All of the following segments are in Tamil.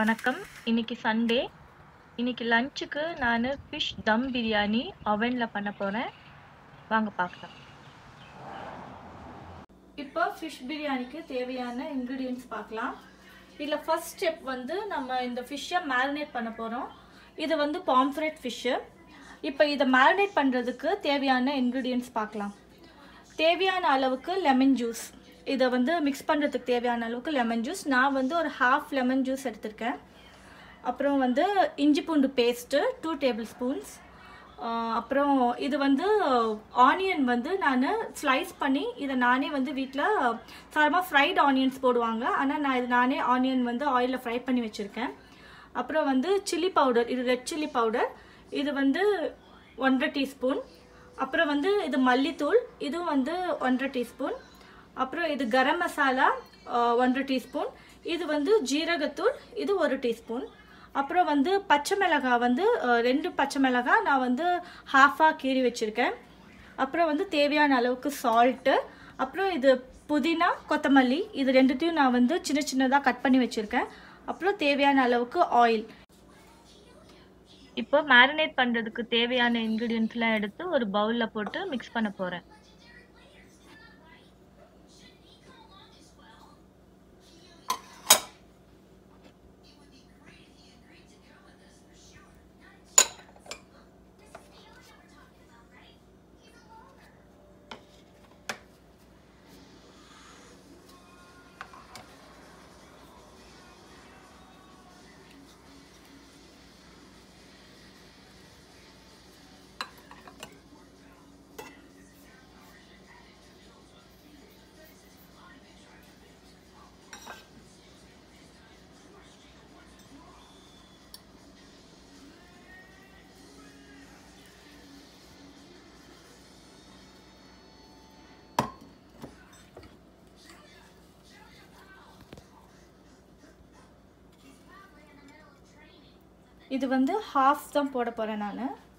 வணக்கம் இன்னைக்கு சண்டே இன்னைக்கு லஞ்சுக்கு நான் ஃபிஷ் தம் பிரியாணி அவனில் பண்ண போகிறேன் வாங்க பார்க்கலாம் இப்போ ஃபிஷ் பிரியாணிக்கு தேவையான இன்க்ரீடியன்ஸ் பார்க்கலாம் இதில் ஃபர்ஸ்ட் ஸ்டெப் வந்து நம்ம இந்த ஃபிஷ்ஷை மேரினேட் பண்ண போகிறோம் இது வந்து பாம்ஃப்ரெட் ஃபிஷ்ஷு இப்போ இதை மேரினேட் பண்ணுறதுக்கு தேவையான இன்க்ரீடியன்ஸ் பார்க்கலாம் தேவையான அளவுக்கு லெமன் ஜூஸ் இதை வந்து மிக்ஸ் பண்ணுறதுக்கு தேவையான அளவுக்கு லெமன் ஜூஸ் நான் வந்து ஒரு ஹாஃப் லெமன் ஜூஸ் எடுத்திருக்கேன் அப்புறம் வந்து இஞ்சி பூண்டு பேஸ்ட்டு டூ டேபிள் ஸ்பூன்ஸ் அப்புறம் இது வந்து ஆனியன் வந்து நான் ஸ்லைஸ் பண்ணி இதை நானே வந்து வீட்டில் சாதாரணமாக ஃப்ரைட் ஆனியன்ஸ் போடுவாங்க ஆனால் நான் இது நானே ஆனியன் வந்து ஆயிலில் ஃப்ரை பண்ணி வச்சுருக்கேன் அப்புறம் வந்து சில்லி பவுடர் இது ரெட் சில்லி பவுடர் இது வந்து ஒன்றரை டீஸ்பூன் அப்புறம் வந்து இது மல்லித்தூள் இதுவும் வந்து ஒன்றரை டீஸ்பூன் அப்புறம் இது கரம் மசாலா ஒன்றரை டீஸ்பூன் இது வந்து ஜீரகத்தூள் இது ஒரு டீஸ்பூன் அப்புறம் வந்து பச்சை மிளகாய் வந்து ரெண்டு பச்சை மிளகாய் நான் வந்து ஹாஃபாக கீறி வச்சுருக்கேன் அப்புறம் வந்து தேவையான அளவுக்கு சால்ட்டு அப்புறம் இது புதினா கொத்தமல்லி இது ரெண்டுத்தையும் நான் வந்து சின்ன சின்னதாக கட் பண்ணி வச்சுருக்கேன் அப்புறம் தேவையான அளவுக்கு ஆயில் இப்போ மேரினேட் பண்ணுறதுக்கு தேவையான இன்க்ரீடியன்ஸ்லாம் எடுத்து ஒரு பவுலில் போட்டு மிக்ஸ் பண்ண போகிறேன் இது வந்து ஹாஃப் தான் போட போகிறேன் நான்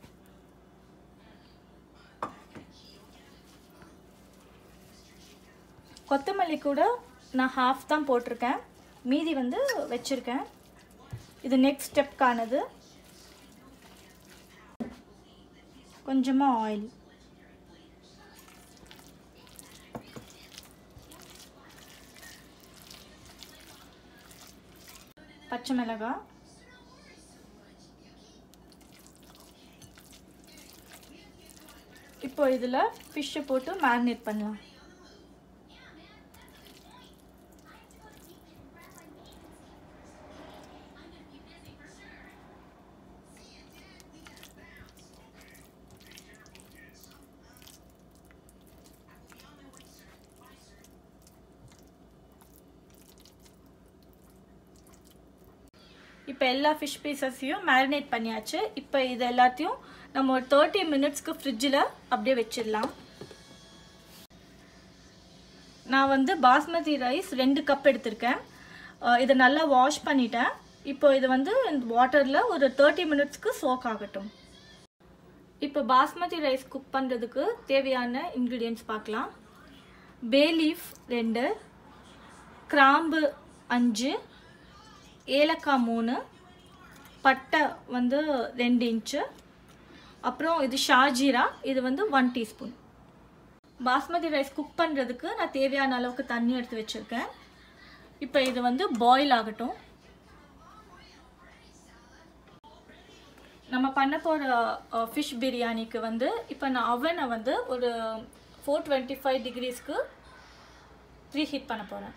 கொத்தமல்லி கூட நான் ஹாஃப் தான் போட்டிருக்கேன் மீதி வந்து வச்சுருக்கேன் இது நெக்ஸ்ட் ஸ்டெப்கானது கொஞ்சமாக ஆயில் பச்சை மிளகாய் இப்போ இதில் ஃபிஷ்ஷை போட்டு மேரினேட் பண்ணலாம் இப்போ எல்லா ஃபிஷ் பீசஸையும் மேரினேட் பண்ணியாச்சு இப்போ இது எல்லாத்தையும் நம்ம ஒரு தேர்ட்டி மினிட்ஸ்க்கு ஃப்ரிட்ஜில் அப்படியே வச்சிடலாம் நான் வந்து பாஸ்மதி ரைஸ் ரெண்டு கப் எடுத்திருக்கேன் இதை நல்லா வாஷ் பண்ணிட்டேன் இப்போ இது வந்து வாட்டரில் ஒரு தேர்ட்டி மினிட்ஸ்க்கு சோக் ஆகட்டும் இப்போ பாஸ்மதி ரைஸ் குக் பண்ணுறதுக்கு தேவையான இன்க்ரீடியன்ஸ் பார்க்கலாம் பே லீஃப் ரெண்டு கிராம்பு அஞ்சு ஏலக்காய் மூணு பட்டை வந்து ரெண்டு இன்ச்சு அப்புறம் இது ஷாஜீரா இது வந்து one teaspoon basmati rice cook பண்ணுறதுக்கு நான் தேவையான அளவுக்கு தண்ணி எடுத்து வச்சுருக்கேன் இப்போ இது வந்து பாயில் ஆகட்டும் நம்ம பண்ண போகிற ஃபிஷ் பிரியாணிக்கு வந்து இப்போ நான் அவனை வந்து ஒரு ஃபோர் டுவெண்ட்டி ஃபைவ் டிகிரிஸ்க்கு ப்ரீ ஹீட் பண்ண போகிறேன்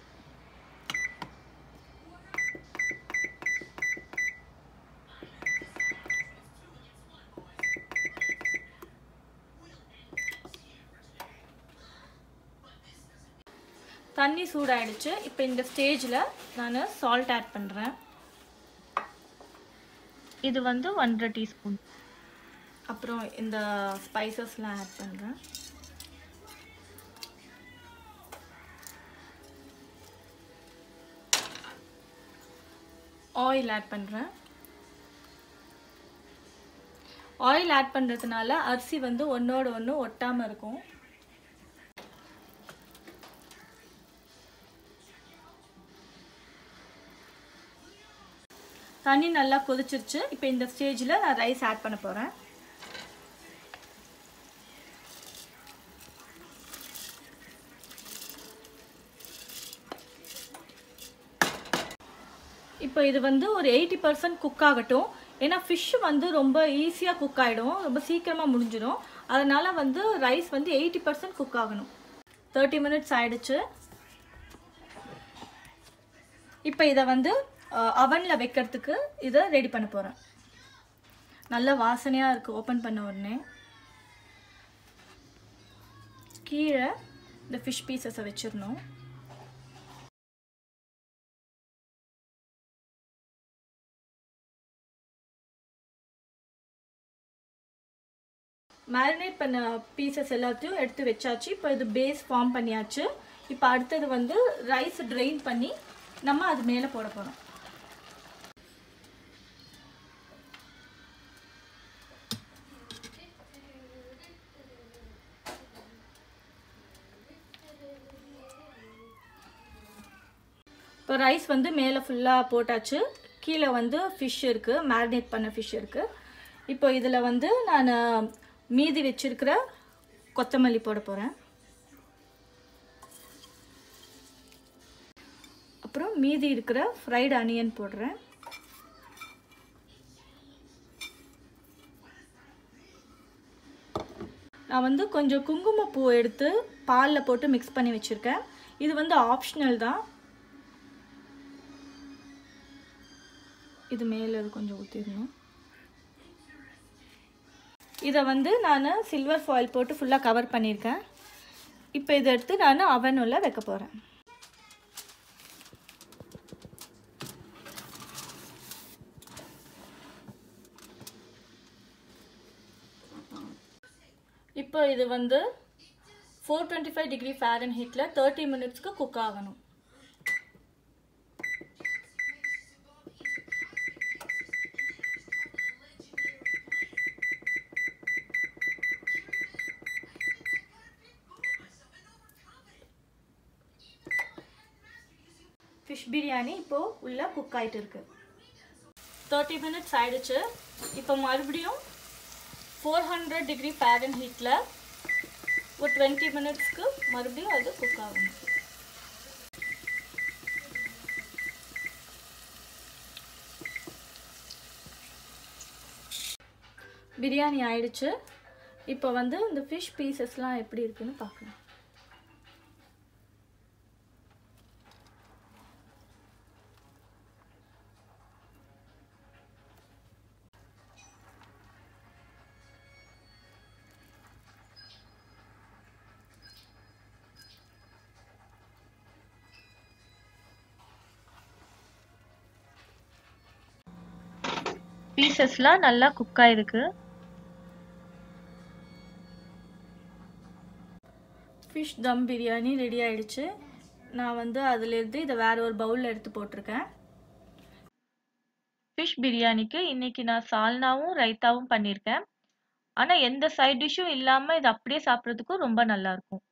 தண்ணி சூடாயிடுச்சு இப்போ இந்த ஸ்டேஜில் நான் சால்ட் ஆட் பண்ணுறேன் இது வந்து ஒன்றரை டீஸ்பூன் அப்புறம் இந்த ஸ்பைசஸ்லாம் ஆட் பண்ணுறேன் ஆயில் ஆட் பண்ணுறேன் ஆயில் ஆட் பண்ணுறதுனால அரிசி வந்து ஒன்றோட ஒன்று ஒட்டாமல் இருக்கும் தண்ணி நல்லா கொதிச்சிருச்சு இப்போ இந்த ஸ்டேஜில் நான் ரைஸ் ஆட் பண்ண போகிறேன் இப்போ இது வந்து ஒரு எயிட்டி பர்சன்ட் குக் ஆகட்டும் ஏன்னா ஃபிஷ் வந்து ரொம்ப ஈஸியாக குக் ஆகிடும் ரொம்ப சீக்கிரமாக முடிஞ்சிடும் அதனால் வந்து ரைஸ் வந்து எயிட்டி பர்சன்ட் குக் ஆகணும் தேர்ட்டி மினிட்ஸ் ஆயிடுச்சு இப்போ இதை வந்து அவனில் வைக்கிறதுக்கு இதை ரெடி பண்ண போகிறேன் நல்ல வாசனையாக இருக்குது ஓப்பன் பண்ண உடனே கீழே இந்த ஃபிஷ் பீசஸை வச்சிடணும் மேரினேட் பண்ண பீசஸ் எல்லாத்தையும் எடுத்து வச்சாச்சு இப்போ இது பேஸ் ஃபார்ம் பண்ணியாச்சு இப்போ அடுத்தது வந்து ரைஸ் ட்ரெயின் பண்ணி நம்ம அது மேலே போட போகிறோம் இப்போ ரைஸ் வந்து மேலே ஃபுல்லாக போட்டாச்சு கீழே வந்து ஃபிஷ் இருக்குது மேரினேட் பண்ண ஃபிஷ் இருக்குது இப்போ இதில் வந்து நான் மீதி வச்சிருக்கிற கொத்தமல்லி போட போகிறேன் அப்புறம் மீதி இருக்கிற ஃப்ரைடு அனியன் போடுறேன் நான் வந்து கொஞ்சம் குங்குமப்பூ எடுத்து பாலில் போட்டு மிக்ஸ் பண்ணி வச்சுருக்கேன் இது வந்து ஆப்ஷனல் தான் இது மேலே இது கொஞ்சம் ஊற்றிடணும் இதை வந்து நான் சில்வர் ஃபாயில் போட்டு ஃபுல்லாக கவர் பண்ணியிருக்கேன் இப்போ இதை எடுத்து நான் அவனுள்ள வைக்க போகிறேன் இப்போ இது வந்து ஃபோர் டுவெண்ட்டி ஃபைவ் டிகிரி ஃபேரன் ஹீட்டில் தேர்ட்டி மினிட்ஸ்க்கு குக் ஆகணும் ஃபிஷ் பிரியாணி இப்போது உள்ளே குக் ஆகிட்டு இருக்கு தேர்ட்டி மினிட்ஸ் ஆயிடுச்சு இப்போ மறுபடியும் ஃபோர் ஹண்ட்ரட் டிகிரி ஃபேரன் ஹீட்டில் ஒரு டுவெண்ட்டி மினிட்ஸ்க்கு மறுபடியும் அது குக் ஆகணும் பிரியாணி ஆயிடுச்சு இப்போ வந்து இந்த ஃபிஷ் பீசஸ்லாம் எப்படி இருக்குன்னு பார்க்கலாம் பீசஸ்லாம் நல்லா குக் ஆயிருக்கு ஃபிஷ் தம் பிரியாணி ரெடி ஆயிடுச்சு நான் வந்து அதுலேருந்து இதை வேற ஒரு பவுலில் எடுத்து போட்டிருக்கேன் ஃபிஷ் பிரியாணிக்கு இன்னைக்கு நான் சால்னாவும் ரைத்தாவும் பண்ணியிருக்கேன் ஆனால் எந்த சைட் டிஷ்ஷும் இல்லாமல் இது அப்படியே சாப்பிட்றதுக்கும் ரொம்ப நல்லா இருக்கும்